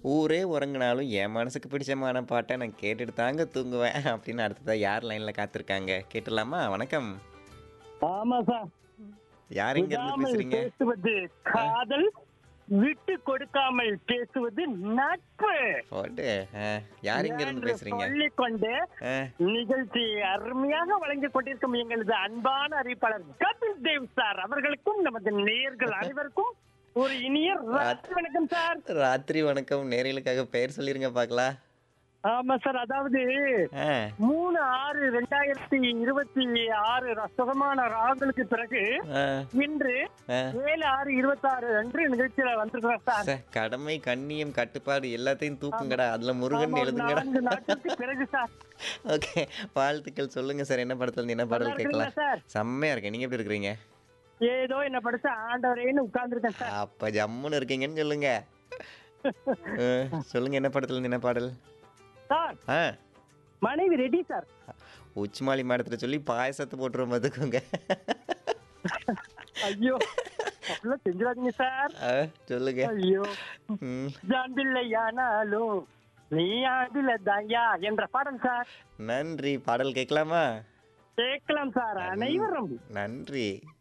ஊரே உறங்குனாலும் என் மனசுக்கு பிடிச்சமான பாட்டை நான் கேட்டுட்டு தாங்க தூங்குவேன் அப்படின்னு அடுத்ததா யார் லைன்ல காத்திருக்காங்க கேட்டுடலாமா வணக்கம் ஆமா சார் யார் இங்க இருந்து விடாமல் பேசுறீங்க பேசுவது காதல் விட்டு கொடுக்காமல் பேசுவது நட்பு போட்டு ஆ, யார் இங்க இருந்து என்று பேசுறீங்க சொல்லிக் கொண்டு ஆ, நிகழ்ச்சி அருமையாக வழங்கிக் கொண்டிருக்கும் எங்களது அன்பான அறிவிப்பாளர் கபில் தேவ் சார் அவர்களுக்கும் நமது நேயர்கள் அனைவருக்கும் ஒரு இனிய ராத்திரி வணக்கம் சார் ராத்திரி வணக்கம் நேரலுக்காக பெயர் சொல்லிருங்க பார்க்கலாம் ஆமா சார் அதாவது ஆ, மூணு ஆறு ரெண்டாயிரத்தி இருபத்தி ஆறு சுகமான ராகுலுக்கு பிறகு ஆ, இன்று ஆ. ஏழு ஆறு இருபத்தி ஆறு அன்று நிகழ்ச்சியில வந்திருக்கிறோம் சார் சே, கடமை கண்ணியம் கட்டுப்பாடு எல்லாத்தையும் தூக்குங்கடா அதுல முருகன் ஆமா, எழுதுங்கடா நான்கு நாட்களுக்கு பிறகு சார் ஓகே வாழ்த்துக்கள் சொல்லுங்க சார் என்ன படத்துல இருந்து என்ன நல்லா பாடல் கேட்கலாம் இருக்கீங்களா சார் செம்மையா இருக்கேன் நீங்க எப்படி இருக்கிறீங்க ஏதோ என்ன படிச்ச ஆண்டவரேன்னு உட்கார்ந்துருக்கேன் சார் அப்ப ஜம்முன்னு இருக்கீங்கன்னு சொல்லுங்க ஆ, சொல்லுங்க என்ன படத்துல இருந்து என்ன பாடல் சார் ஆ மனைவி ரெடி சார் உச்சிமாலி மாடத்துல சொல்லி பாயசத்தை போட்டுருவோம் பார்த்துக்கோங்க ஐயோ அப்படிலாம் செஞ்சிடாதீங்க சார் ஆ, சொல்லுங்க ஐயோ ம், ஜாம்பிள்ளையானாலும் நீ ஆண்டில தாயா என்ற பாடல் சார் நன்றி பாடல் கேட்கலாமா கேட்கலாம் சார் அனைவரும் நன்றி